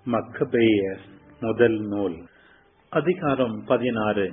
மக்கபேயர் முதல் நூல் அதிகாரம் பதினாறு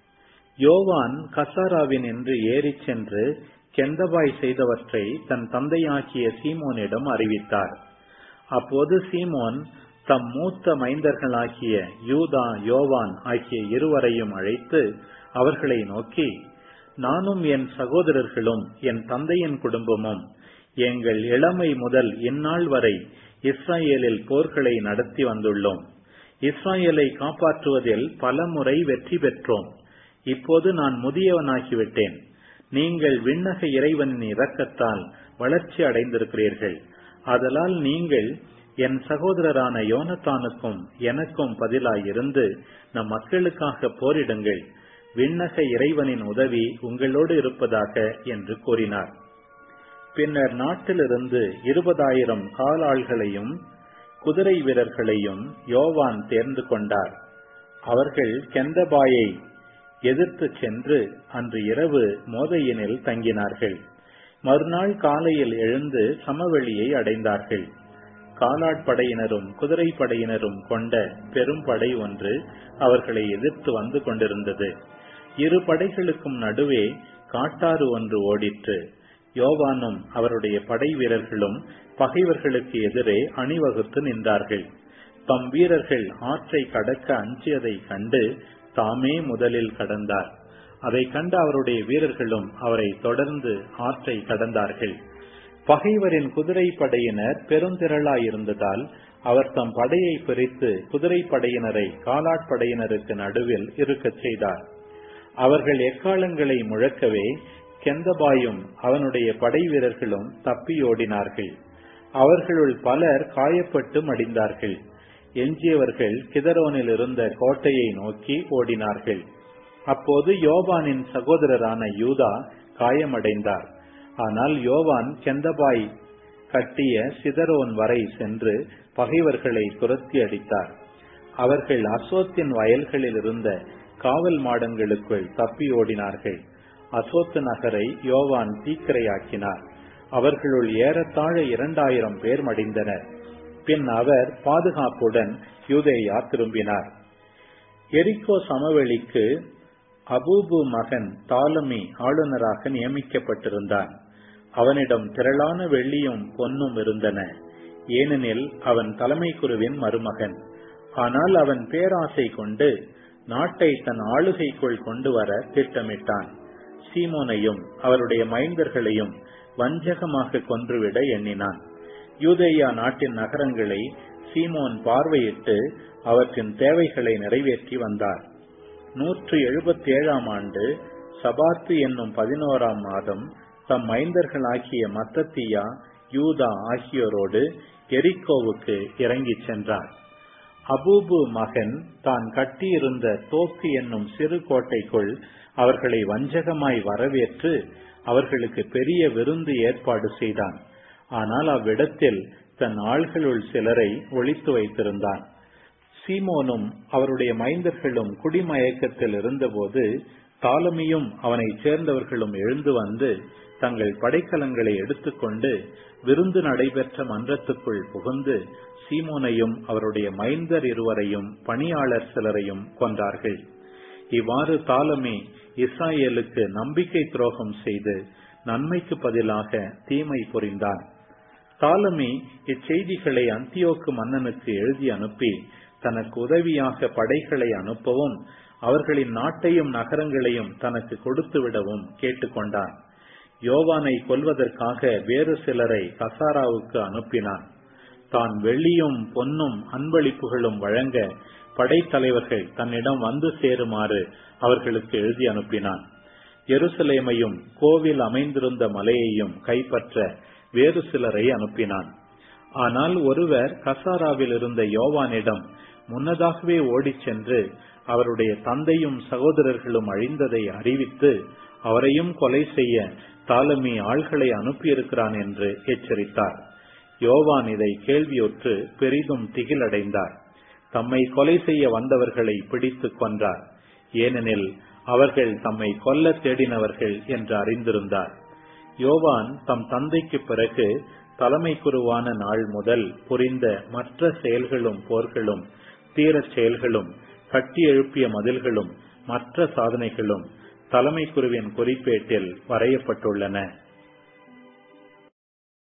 யோவான் கசாராவின் என்று ஏறிச் சென்று கெந்தபாய் செய்தவற்றை தன் தந்தையாகிய சீமோனிடம் அறிவித்தார் அப்போது சீமோன் தம் மூத்த மைந்தர்களாகிய யூதா யோவான் ஆகிய இருவரையும் அழைத்து அவர்களை நோக்கி நானும் என் சகோதரர்களும் என் தந்தையின் குடும்பமும் எங்கள் இளமை முதல் இந்நாள் வரை இஸ்ராயேலில் போர்களை நடத்தி வந்துள்ளோம் இஸ்ராயேலை காப்பாற்றுவதில் பல முறை வெற்றி பெற்றோம் இப்போது நான் முதியவனாகிவிட்டேன் நீங்கள் விண்ணக இறைவனின் இரக்கத்தால் வளர்ச்சி அடைந்திருக்கிறீர்கள் ஆதலால் நீங்கள் என் சகோதரரான யோனத்தானுக்கும் எனக்கும் பதிலாயிருந்து நம் மக்களுக்காக போரிடுங்கள் விண்ணக இறைவனின் உதவி உங்களோடு இருப்பதாக என்று கூறினார் பின்னர் நாட்டிலிருந்து இருபதாயிரம் காலாள்களையும் குதிரை வீரர்களையும் யோவான் தேர்ந்து கொண்டார் அவர்கள் கெந்தபாயை எதிர்த்து சென்று அன்று இரவு மோதையினில் தங்கினார்கள் மறுநாள் காலையில் எழுந்து சமவெளியை அடைந்தார்கள் காலாட்படையினரும் குதிரை படையினரும் கொண்ட பெரும் படை ஒன்று அவர்களை எதிர்த்து வந்து கொண்டிருந்தது இரு படைகளுக்கும் நடுவே காட்டாறு ஒன்று ஓடிற்று யோவானும் அவருடைய படை வீரர்களும் பகைவர்களுக்கு எதிரே அணிவகுத்து நின்றார்கள் தம் வீரர்கள் ஆற்றை கடக்க அஞ்சியதை கண்டு தாமே முதலில் கடந்தார் அதை கண்ட அவருடைய வீரர்களும் அவரை தொடர்ந்து ஆற்றை கடந்தார்கள் பகைவரின் குதிரை படையினர் பெருந்திரளாயிருந்ததால் அவர் தம் படையை பிரித்து குதிரை படையினரை காலாட்படையினருக்கு நடுவில் இருக்கச் செய்தார் அவர்கள் எக்காலங்களை முழக்கவே கெந்தபாயும் அவனுடைய படை வீரர்களும் தப்பியோடினார்கள் அவர்களுள் பலர் காயப்பட்டு மடிந்தார்கள் எஞ்சியவர்கள் கிதரோனில் இருந்த கோட்டையை நோக்கி ஓடினார்கள் அப்போது யோவானின் சகோதரரான யூதா காயமடைந்தார் ஆனால் யோவான் கெந்தபாய் கட்டிய சிதரோன் வரை சென்று பகைவர்களை துரத்தி அடித்தார் அவர்கள் அசோத்தின் வயல்களில் இருந்த காவல் மாடங்களுக்குள் தப்பி ஓடினார்கள் அசோத்து நகரை யோவான் தீக்கிரையாக்கினார் அவர்களுள் ஏறத்தாழ இரண்டாயிரம் பேர் மடிந்தனர் பின் அவர் பாதுகாப்புடன் யூதேயா திரும்பினார் எரிக்கோ சமவெளிக்கு அபூபு மகன் தாலமி ஆளுநராக நியமிக்கப்பட்டிருந்தான் அவனிடம் திரளான வெள்ளியும் பொன்னும் இருந்தன ஏனெனில் அவன் தலைமை குருவின் மருமகன் ஆனால் அவன் பேராசை கொண்டு நாட்டை தன் ஆளுகைக்குள் கொண்டு வர திட்டமிட்டான் சீமோனையும் அவருடைய மைந்தர்களையும் வஞ்சகமாக கொன்றுவிட எண்ணினான் யூதேயா நாட்டின் நகரங்களை சீமோன் பார்வையிட்டு அவற்றின் தேவைகளை நிறைவேற்றி வந்தார் நூற்று எழுபத்தி ஏழாம் ஆண்டு சபாத்து என்னும் பதினோராம் மாதம் தம் மைந்தர்களாகிய மத்தத்தியா யூதா ஆகியோரோடு எரிக்கோவுக்கு இறங்கிச் சென்றார் அபூபு மகன் தான் கட்டியிருந்த தோக்கு என்னும் சிறு கோட்டைக்குள் அவர்களை வஞ்சகமாய் வரவேற்று அவர்களுக்கு பெரிய விருந்து ஏற்பாடு செய்தான் ஆனால் அவ்விடத்தில் தன் ஆள்களுள் சிலரை ஒழித்து வைத்திருந்தான் சீமோனும் அவருடைய மைந்தர்களும் குடிமயக்கத்தில் இருந்தபோது தாலமியும் அவனைச் சேர்ந்தவர்களும் எழுந்து வந்து தங்கள் படைக்கலங்களை எடுத்துக்கொண்டு விருந்து நடைபெற்ற மன்றத்துக்குள் புகுந்து சீமோனையும் அவருடைய மைந்தர் இருவரையும் பணியாளர் சிலரையும் கொன்றார்கள் இவ்வாறு தாலமி இஸ்ராயேலுக்கு நம்பிக்கை துரோகம் செய்து நன்மைக்கு பதிலாக தீமை புரிந்தான் தாலமி இச்செய்திகளை அந்தியோக்கு மன்னனுக்கு எழுதி அனுப்பி தனக்கு உதவியாக படைகளை அனுப்பவும் அவர்களின் நாட்டையும் நகரங்களையும் தனக்கு கொடுத்து விடவும் கேட்டுக்கொண்டான் யோவானை கொல்வதற்காக வேறு சிலரை கசாராவுக்கு அனுப்பினான் தான் வெள்ளியும் பொன்னும் அன்பளிப்புகளும் வழங்க படைத்தலைவர்கள் தன்னிடம் வந்து சேருமாறு அவர்களுக்கு எழுதி அனுப்பினான் எருசலேமையும் கோவில் அமைந்திருந்த மலையையும் கைப்பற்ற வேறு சிலரை அனுப்பினான் ஆனால் ஒருவர் கசாராவில் இருந்த யோவானிடம் முன்னதாகவே ஓடிச் சென்று அவருடைய தந்தையும் சகோதரர்களும் அழிந்ததை அறிவித்து அவரையும் கொலை செய்ய தாலமி ஆள்களை அனுப்பியிருக்கிறான் என்று எச்சரித்தார் யோவான் இதை கேள்வியுற்று பெரிதும் திகிலடைந்தார் தம்மை கொலை செய்ய வந்தவர்களை பிடித்து கொன்றார் ஏனெனில் அவர்கள் தம்மை கொல்ல தேடினவர்கள் என்று அறிந்திருந்தார் யோவான் தம் தந்தைக்கு பிறகு தலைமை குருவான நாள் முதல் புரிந்த மற்ற செயல்களும் போர்களும் தீரச் செயல்களும் கட்டி எழுப்பிய மதில்களும் மற்ற சாதனைகளும் தலைமை குருவின் குறிப்பேட்டில் வரையப்பட்டுள்ளன